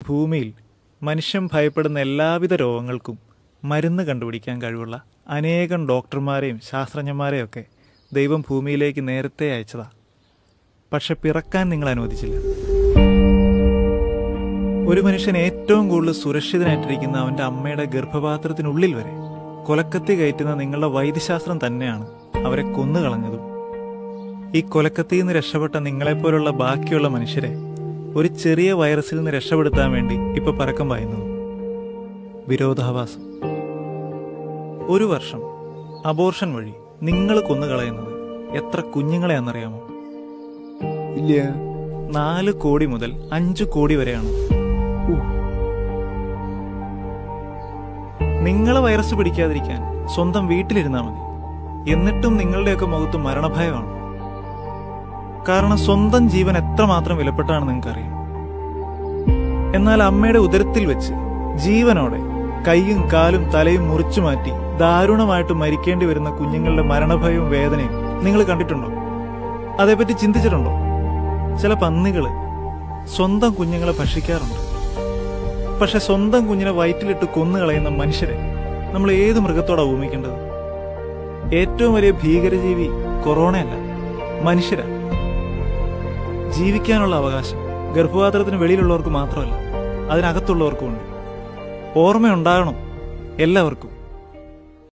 ഭൂമിയിൽ മനുഷ്യൻ ഭയപ്പെടുന്ന എല്ലാവിധ രോഗങ്ങൾക്കും മരുന്ന് കണ്ടുപിടിക്കാൻ കഴിവുള്ള അനേകം ഡോക്ടർമാരെയും ശാസ്ത്രജ്ഞന്മാരെയും ഒക്കെ ദൈവം ഭൂമിയിലേക്ക് നേരത്തെ അയച്ചതാ പക്ഷെ പിറക്കാൻ നിങ്ങൾ അനുവദിച്ചില്ല ഒരു മനുഷ്യൻ ഏറ്റവും കൂടുതൽ സുരക്ഷിതനായിട്ടിരിക്കുന്ന അവന്റെ അമ്മയുടെ ഗർഭപാത്രത്തിനുള്ളിൽ വരെ കൊലക്കത്തി കയറ്റുന്ന നിങ്ങളുടെ വൈദ്യശാസ്ത്രം തന്നെയാണ് അവരെ കൊന്നുകളഞ്ഞതും ഈ കൊലക്കത്തിയിൽ നിന്ന് രക്ഷപ്പെട്ട നിങ്ങളെപ്പോലുള്ള ബാക്കിയുള്ള മനുഷ്യരെ ഒരു ചെറിയ വൈറസിൽ നിന്ന് രക്ഷപ്പെടുത്താൻ വേണ്ടി ഇപ്പൊ പരക്കം പായുന്നത് വിരോധാഭാസം ഒരു വർഷം അബോർഷൻ വഴി നിങ്ങൾ കൊന്നുകളയുന്നത് എത്ര കുഞ്ഞുങ്ങളെയാണെന്നറിയാമോ ഇല്ല നാല് കോടി മുതൽ അഞ്ചു കോടി വരെയാണ് നിങ്ങളെ വൈറസ് പിടിക്കാതിരിക്കാൻ സ്വന്തം വീട്ടിലിരുന്നാൽ മതി എന്നിട്ടും നിങ്ങളുടെയൊക്കെ മുഖത്ത് മരണഭയമാണ് കാരണം സ്വന്തം ജീവൻ എത്രമാത്രം വിലപ്പെട്ടാണെന്ന് നിങ്ങൾക്കറിയാം എന്നാൽ അമ്മയുടെ ഉദരത്തിൽ വെച്ച് ജീവനോടെ കൈയും കാലും തലയും മുറിച്ചു മാറ്റി ദാരുണമായിട്ട് മരിക്കേണ്ടി വരുന്ന കുഞ്ഞുങ്ങളുടെ മരണഭയവും വേദനയും നിങ്ങൾ കണ്ടിട്ടുണ്ടോ അതേപ്പറ്റി ചിന്തിച്ചിട്ടുണ്ടോ ചില പന്നികള് സ്വന്തം കുഞ്ഞുങ്ങളെ ഭക്ഷിക്കാറുണ്ട് പക്ഷെ സ്വന്തം കുഞ്ഞിനെ വയറ്റിലിട്ട് കൊന്നുകളയുന്ന മനുഷ്യരെ നമ്മൾ ഏത് മൃഗത്തോടാ ഭൂമിക്കേണ്ടത് ഏറ്റവും വലിയ ഭീകരജീവി കൊറോണയല്ല മനുഷ്യരാ ജീവിക്കാനുള്ള അവകാശം ഗർഭപാത്രത്തിന് വെളിയിലുള്ളവർക്ക് മാത്രമല്ല അതിനകത്തുള്ളവർക്കും ഉണ്ട് ഓർമ്മയുണ്ടാകണം എല്ലാവർക്കും